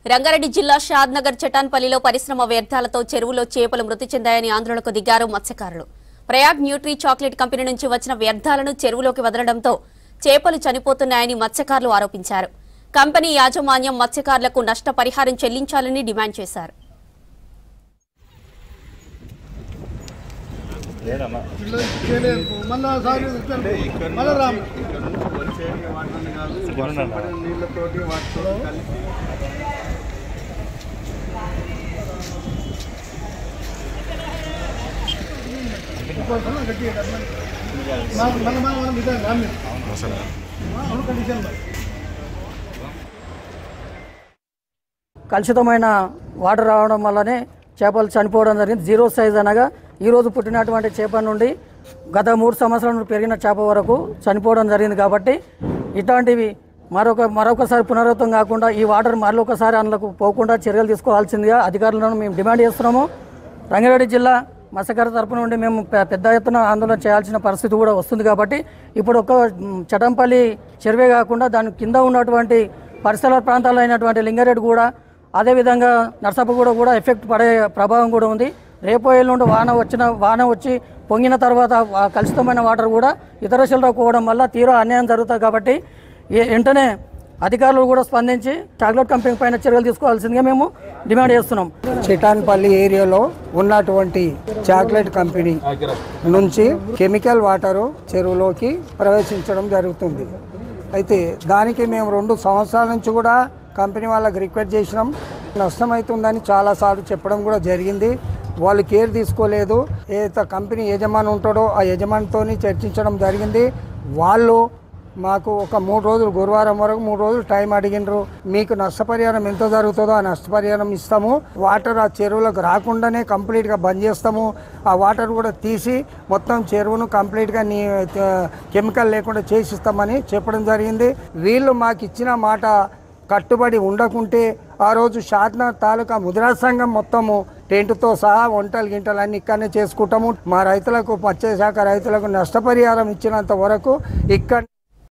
రంగారెడ్డి జిల్లా షాద్ నగర్ చటాన్పల్లిలో పరిశ్రమ వ్యర్థాలతో చెరువులో చేపలు మృతి చెందాయని ఆందోళనకు దిగారు మత్స్యకారులు ప్రయాగ్ న్యూట్రీ చాక్లెట్ కంపెనీ నుంచి వచ్చిన వ్యర్థాలను చెరువులోకి వదలడంతో చేపలు చనిపోతున్నాయని మత్స్యకారులు ఆరోపించారు కంపెనీ యాజమాన్యం మత్స్యకారులకు నష్టపరిహారం చెల్లించాలని డిమాండ్ చేశారు మళ్ళా సారి మళ్ళా రాము నీళ్ళతోటి వాటితో కలిపి మళ్ళీ మనం విధానం రాము అవును కండిషన్ మరి కలుషితమైన వాటర్ రావడం వల్లనే చేపలు చనిపోవడం జరిగింది జీరో సైజ్ అనగా ఈరోజు పుట్టినటువంటి చేప నుండి గత మూడు సంవత్సరాల నుండి పెరిగిన చేప వరకు చనిపోవడం జరిగింది కాబట్టి ఇట్లాంటివి మరొక మరొకసారి పునరావృతం కాకుండా ఈ వాటర్ మరొకసారి అందులోకి పోకుండా చర్యలు తీసుకోవాల్సిందిగా అధికారులను మేము డిమాండ్ చేస్తున్నాము రంగారెడ్డి జిల్లా మత్స్యకార తరపు నుండి మేము పె- పెద్ద ఎత్తున ఆందోళన చేయాల్సిన పరిస్థితి కూడా వస్తుంది కాబట్టి ఇప్పుడు ఒక మ్, చటంపల్లి చెరువే కాకుండా దాని కింద ఉన్నటువంటి పరిసర ప్రాంతాల్లో అయినటువంటి లింగారెడ్డి కూడా అదేవిధంగా నర్సాపగూడ కూడా ఎఫెక్ట్ పడే ప్రభావం కూడా ఉంది రేపు ఎల్లుండి వాన వచ్చిన వాన వచ్చి పొంగిన తర్వాత ఆ కలుషితమైన వాటర్ కూడా ఇతర శిల్లకు పోవడం వల్ల తీవ్ర అన్యాయం జరుగుతుంది కాబట్టి ఏ- వెంటనే అధికారులు కూడా స్పందించి చాక్లెట్ కంపెనీ పైన చర్యలు తీసుకోవాల్సిందిగా మేము డిమాండ్ చేస్తున్నాం చిటాన్పల్లి ఏరియాలో ఉన్నటువంటి చాక్లెట్ కంపెనీ నుంచి కెమికల్ వాటరు చెరువులోకి ప్రవేశించడం జరుగుతుంది అయితే దానికి మేము రెండు సంవత్సరాల నుంచి కూడా కంపెనీ వాళ్ళకి రిక్వెస్ట్ చేసినాం నష్టం అవుతుందని చాలాసార్లు చెప్పడం కూడా జరిగింది వాళ్ళు కేర్ తీసుకోలేదు ఏదైతే కంపెనీ యజమాని ఉంటాడో ఆ యజమానితో చర్చించడం జరిగింది వాళ్ళు మాకు ఒక మూడు రోజులు గురువారం వరకు మూడు రోజులు టైం అడిగినరు మీకు నష్టపరిహారం ఎంత జరుగుతుందో ఆ నష్టపరిహారం ఇస్తాము వాటర్ ఆ చెరువులకు రాకుండానే కంప్లీట్గా బంద్ చేస్తాము ఆ వాటర్ కూడా తీసి మొత్తం చెరువును కంప్లీట్గా నీ కెమికల్ లేకుండా చేసిస్తామని చెప్పడం జరిగింది వీళ్ళు మాకు ఇచ్చిన మాట కట్టుబడి ఉండకుంటే ఆ రోజు షాద్నగర్ తాలూకా ముద్రా సంఘం మొత్తము టెంట్తో సహా వంటలు గింటలు అన్ని ఇక్కడనే చేసుకుంటాము మా రైతులకు మత్స్యశాఖ రైతులకు నష్టపరిహారం ఇచ్చినంత వరకు ఇక్కడ